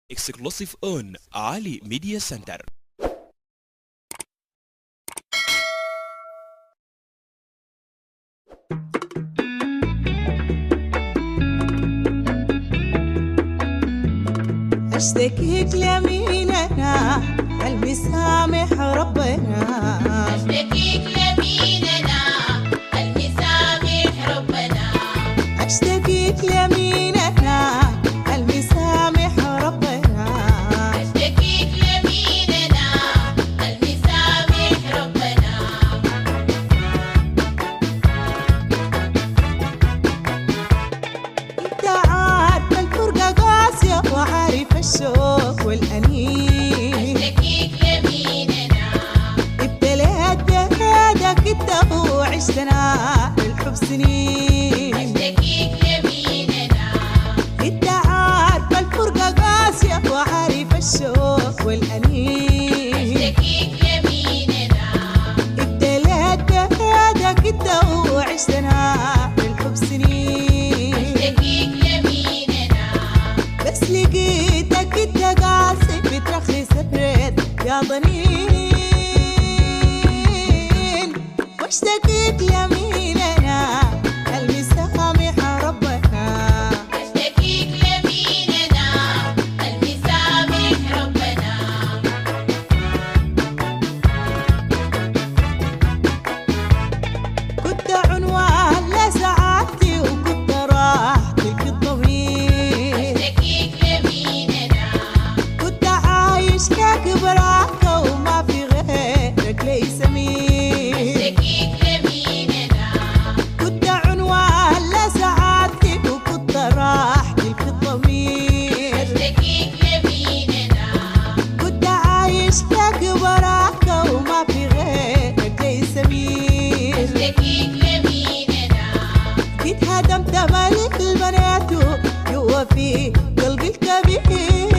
exclusive on Ali Media Center. اشتكيك لميننا المسامح ربنا اشتكيك لميننا المسامح ربنا اشتكيك لميننا المسامح ربنا اشتكيك لميننا المسامح ربنا انت عارف الفرقة قاسية وعارف الشوق والأنين اشتكيك لميننا ابتليت بهدك انت وعشتنا للحب سنين اشتكيك لميننا انت عارف الفرقة قاسية وعارف الشوق والأنين اشتكيك لميننا ابتليت بهدك انت وعشتنا للحب سنين اشتكيك لميننا بس لقيتك انت قاسي بترخي سريت يا ضنين واشتكيت يميننا المسامح ربنا اشتكيك لميننا المسامح ربنا كنت عنوان لسعادتي وكنت راحتي الطويل اشتكيك لميننا كنت عايش لك براحة وما في غيرك ليس مين اشتكيك لميننا كنت عنوان لسعادتي وكنت راحتي في الضمير اشتكيك لميننا كنت عايش لك براحة وما في غيرك ليس مين اشتكيك لميننا جيت هدمت ملك البنات جوا في قلبي الكبير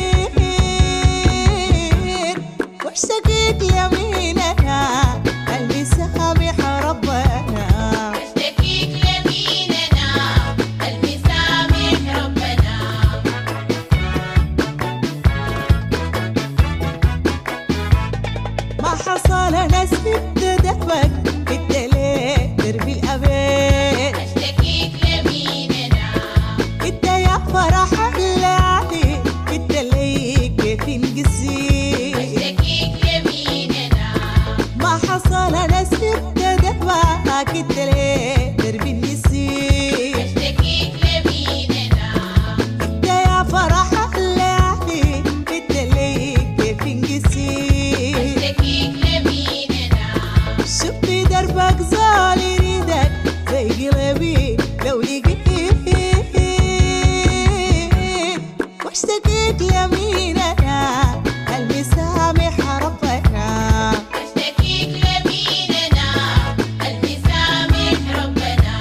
واشتكيت يميننا المسامح ربنا اشتكيك لميننا المسامح ربنا ما حصل انا سبت دفك انت ليه دربي الابد اشتكيك لميننا انت يا فرح الليالي انت ليك كيف القسيم اشتكيك لميننا ما حصل انا سبت دفك انت ليه دربي النسيم اشتكيك لميننا انت يا فرح الليالي انت ليك كيف القسيم اشتكيك لميننا شوفي دربك زال يريدك زي قلبي لو لقيت واشتكيت يميننا المسامح ربنا اشتكيك لميننا المسامح ربنا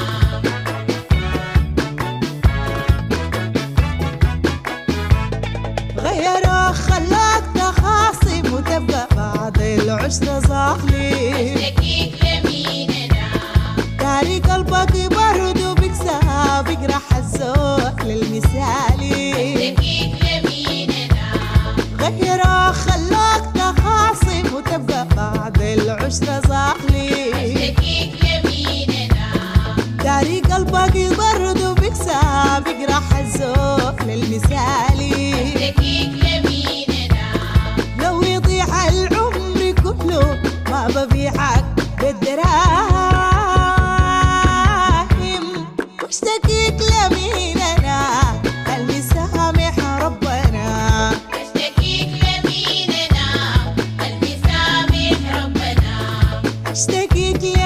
غيره خلاك تخاصم وتبقى بعد العشرة ظالم اشتكيك لميننا داري قلبك برضو بيكسى بيجرح الذوق للمثالي اشتكيك لميننا غيره خلاك تخاصم وتبقى بعد العشرة ظالم اشتكيك لميننا داري قلبك برضو بيكسى بيجرح الذوق للمثالي اشتكيك لميننا لو يضيع العمر كله ما ببيعك بالدراهم واشتكيك لميننا المسامح ربنا اشتكيك لميننا المسامح ربنا اشتكيك